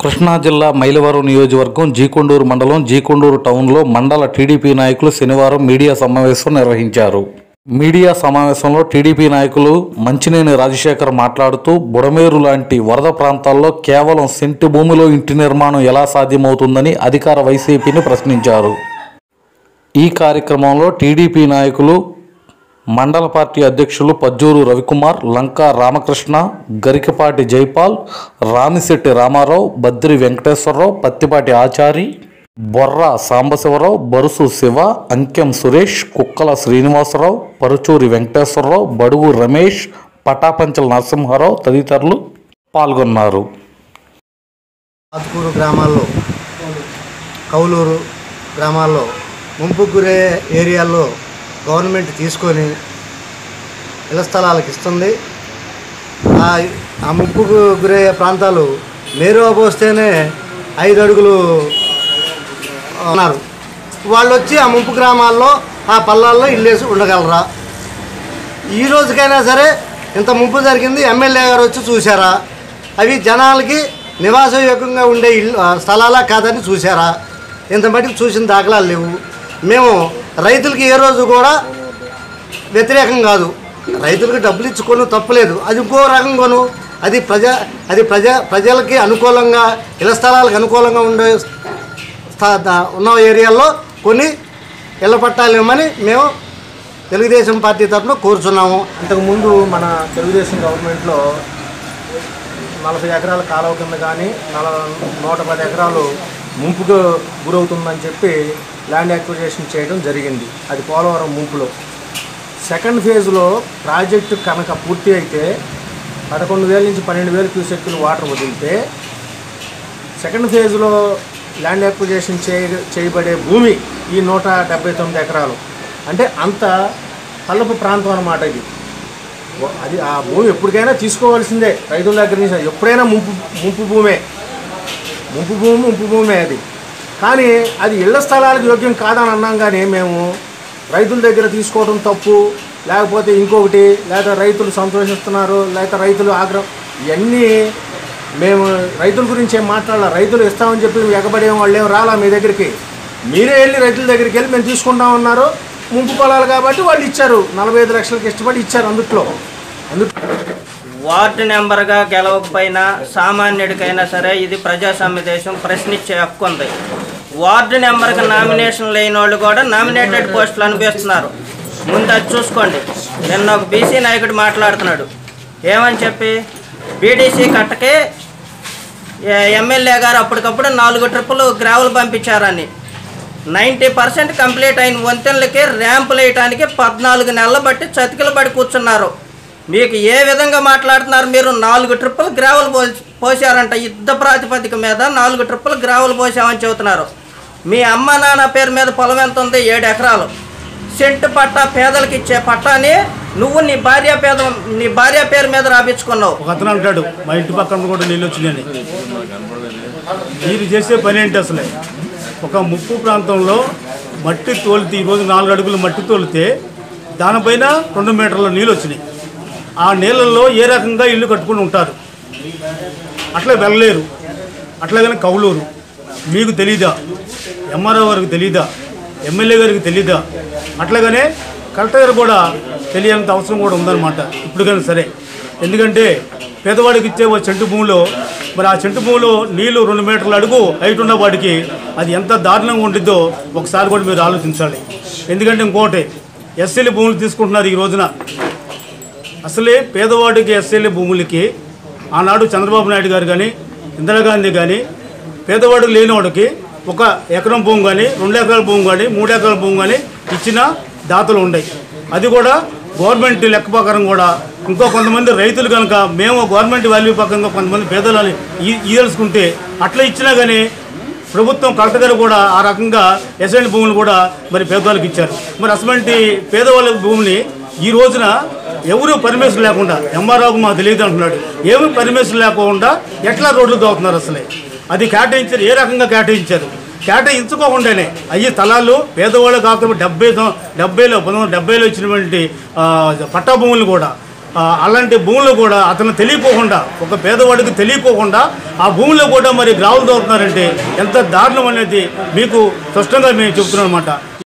కృష్ణా జిల్లా మైలవరం నియోజకవర్గం జీకొండూరు మండలం జీకొండూరు టౌన్లో మండల టీడీపీ నాయకులు శనివారం మీడియా సమావేశం నిర్వహించారు మీడియా సమావేశంలో టీడీపీ నాయకులు మంచినేని రాజశేఖర్ మాట్లాడుతూ బుడమేరు లాంటి వరద ప్రాంతాల్లో కేవలం సెంటు భూమిలో ఇంటి నిర్మాణం ఎలా సాధ్యమవుతుందని అధికార వైసీపీని ప్రశ్నించారు ఈ కార్యక్రమంలో టీడీపీ నాయకులు మండల పార్టీ అధ్యక్షులు పజ్జూరు రవికుమార్ లంకా రామకృష్ణ గరికపాటి జైపాల్ రామిశెట్టి రామారావు బద్రి వెంకటేశ్వరరావు పత్తిపాటి ఆచారి బొర్ర సాంబశివరావు బరుసు శివ అంకెం సురేష్ కుక్కల శ్రీనివాసరావు పరుచూరి వెంకటేశ్వరరావు బడుగు రమేష్ పటాపంచల నరసింహారావు తదితరులు పాల్గొన్నారు ఆత్కూరు గ్రామాల్లో కౌలూరు గ్రామాల్లో ముంపు గురే ఏరియాల్లో గవర్నమెంట్ తీసుకొని ఇళ్ల స్థలాలకు ఇస్తుంది ఆ ఆ ముంపుకు గురే ప్రాంతాలు మేరువా పోస్తేనే ఐదు అడుగులు ఉన్నారు వాళ్ళు వచ్చి ఆ ముంపు గ్రామాల్లో ఆ పల్లాల్లో ఇల్లేసి ఉండగలరా ఈ రోజుకైనా సరే ఇంత ముంపు జరిగింది ఎమ్మెల్యే గారు వచ్చి చూసారా అవి జనాలకి నివాసయోగ్యంగా ఉండే ఇల్లు ఆ, స్థలాలా కాదని చూసారా ఇంత మటుకు చూసిన దాఖలాలు లేవు మేము రైతులకి ఏ రోజు కూడా వ్యతిరేకం కాదు రైతులకు డబ్బులు ఇచ్చుకోను తప్పులేదు అది ఇంకో రకం కొను అది ప్రజా అది ప్రజా ప్రజలకి అనుకూలంగా ఇళ్ల స్థలాలకు అనుకూలంగా ఉండే స్థా- దా- ఉన్న ఏరియాల్లో కొన్ని ఇళ్ల పట్టాలు ఇవ్వమని మేము తెలుగుదేశం పార్టీ తరఫున కోరుచున్నాము ఇంతకుముందు మన తెలుగుదేశం గవర్నమెంట్లో నలభై ఎకరాల కాలువ కింద కానీ నల నూట పది ఎకరాలు ముంపుకు గురవుతుందని చెప్పి ల్యాండ్ అక్విజేషన్ చేయడం జరిగింది అది పోలవరం ముంపులో సెకండ్ ఫేజ్లో ప్రాజెక్టు కనుక పూర్తి అయితే పదకొండు వేల నుంచి పన్నెండు వేల క్యూసెక్కులు వాటర్ వదిలితే సెకండ్ ఫేజ్లో ల్యాండ్ అక్విజేషన్ చేయ చేయబడే భూమి ఈ నూట డెబ్బై తొమ్మిది ఎకరాలు అంటే అంత పల్లపు ప్రాంతం అన్నమాట ఇది ఓ- అది ఆ భూమి ఎప్పటికైనా తీసుకోవాల్సిందే రైతుల దగ్గర నుంచి ఎప్పుడైనా ముంపు ముంపు భూమే ముంపు భూమి ముంపు భూమే అది కానీ అది ఇళ్ల స్థలాలకు యోగ్యం కాదని అన్నాం కానీ మేము రైతుల దగ్గర తీసుకోవడం తప్పు లేకపోతే ఇంకొకటి లేదా రైతులు సంతోషిస్తున్నారు లేకపోతే రైతులు ఆగ్రహం ఇవన్నీ మేము రైతుల గురించి ఏం మాట్లాడాలి రైతులు ఇస్తామని చెప్పి ఎగబడే వాళ్ళు ఏం రాలా మీ దగ్గరికి మీరే వెళ్ళి రైతుల దగ్గరికి వెళ్ళి మేము తీసుకుంటాం ఉన్నారు ముంపు పొలాలు కాబట్టి వాళ్ళు ఇచ్చారు నలభై ఐదు లక్షలకి ఇష్టపడి ఇచ్చారు అందుట్లో అందుకు వార్డు నెంబర్గా గెలవకపోయినా సామాన్యుడికైనా సరే ఇది ప్రజాస్వామ్య దేశం ప్రశ్నించే హక్కు ఉంది వార్డు నెంబర్కి నామినేషన్ లేని వాళ్ళు కూడా నామినేటెడ్ పోస్టులు అనిపిస్తున్నారు ముందు అది చూసుకోండి నిన్న ఒక బీసీ నాయకుడు మాట్లాడుతున్నాడు ఏమని చెప్పి బీడీసీ కట్టకే ఏ- ఎమ్మెల్యే గారు అప్పటికప్పుడు నాలుగు ట్రిప్పులు గ్రావెల్ పంపించారని నైంటీ పర్సెంట్ కంప్లీట్ అయిన వంతెనలకి ర్యాంపులు వేయటానికి పద్నాలుగు నెలలు బట్టి చతికిలు పడి కూర్చున్నారు మీకు ఏ విధంగా మాట్లాడుతున్నారు మీరు నాలుగు ట్రిప్పులు గ్రావెల్ పో పోసారంట యుద్ధ ప్రాతిపదిక మీద నాలుగు ట్రిప్పులు గ్రావెల్ పోసామని చెబుతున్నారు మీ అమ్మ నాన్న పేరు మీద పొలం ఎంత ఉంది ఏడు ఎకరాలు సెంటు పట్టా పేదలకు ఇచ్చే పట్టాని నువ్వు నీ భార్య పేద నీ భార్య పేరు మీద రాపించుకున్నావు ఒక అతను అంటాడు మా ఇంటి పక్కన కూడా నీళ్ళు వచ్చినాయని మీరు చేసే పని ఏంటి అసలే ఒక ముప్పు ప్రాంతంలో మట్టి తోలితే ఈరోజు నాలుగు అడుగులు మట్టి తోలితే దానిపైన రెండు మీటర్ల నీళ్ళు వచ్చినాయి ఆ నీళ్ళల్లో ఏ రకంగా ఇల్లు కట్టుకుని ఉంటారు అట్లా వెళ్ళలేరు అట్లాగనే కౌలూరు మీకు తెలీదా ఎంఆర్ఓ గారికి తెలీదా ఎమ్మెల్యే గారికి తెలీదా అట్లాగనే కలెక్టర్ గారు కూడా తెలియనంత అవసరం కూడా ఉందన్నమాట ఇప్పుడు కానీ సరే ఎందుకంటే పేదవాడికి ఇచ్చే ఓ చెంటు భూమిలో మరి ఆ చెంటు భూమిలో నీళ్లు రెండు మీటర్ల అడుగు హైట్ ఉన్న వాడికి అది ఎంత దారుణంగా ఉండిద్దో ఒకసారి కూడా మీరు ఆలోచించాలి ఎందుకంటే ఇంకోటి ఎస్సీలు భూములు తీసుకుంటున్నారు ఈ రోజున అసలే పేదవాడికి ఎస్ఎల్ఏ భూములకి ఆనాడు చంద్రబాబు నాయుడు గారు కానీ ఇందిరాగాంధీ కానీ పేదవాడికి లేనివాడికి ఒక ఎకరం భూమి కానీ రెండు ఎకరాల భూమి కానీ మూడు ఎకరాల భూమి కానీ ఇచ్చిన దాతలు ఉన్నాయి అది కూడా గవర్నమెంట్ లెక్క ప్రకారం కూడా ఇంకో కొంతమంది రైతులు కనుక మేము గవర్నమెంట్ వాల్యూ ప్రకారంగా కొంతమంది పేదలని ఇదలుచుకుంటే అట్లా ఇచ్చినా కానీ ప్రభుత్వం కలెక్టర్ గారు కూడా ఆ రకంగా ఎస్ఎండ్ భూములు కూడా మరి పేదవాళ్ళకి ఇచ్చారు మరి అటువంటి పేదవాళ్ళ భూమిని ఈ రోజున ఎవరు పర్మిషన్ లేకుండా ఎంఆర్ఓకు మాకు తెలియదు అంటున్నాడు ఏమి పర్మిషన్ లేకుండా ఎట్లా రోడ్లు దోస్తున్నారు అసలే అది కేటాయించారు ఏ రకంగా కేటాయించారు కేటాయించుకోకుండానే అయ్యి స్థలాలు పేదవాళ్ళు కాకుండా డెబ్బై సం- డెబ్బైలో పంతొమ్మిది వందల డెబ్బైలో ఇచ్చినటువంటి ఆ, పట్టా భూములు కూడా ఆ, అలాంటి భూములు కూడా అతను తెలియకోకుండా ఒక పేదవాడికి తెలియకోకుండా ఆ భూమిలో కూడా మరి గ్రావులు తోలుతున్నారంటే ఎంత దారుణం అనేది మీకు స్పష్టంగా మేము చెప్తున్నాం అనమాట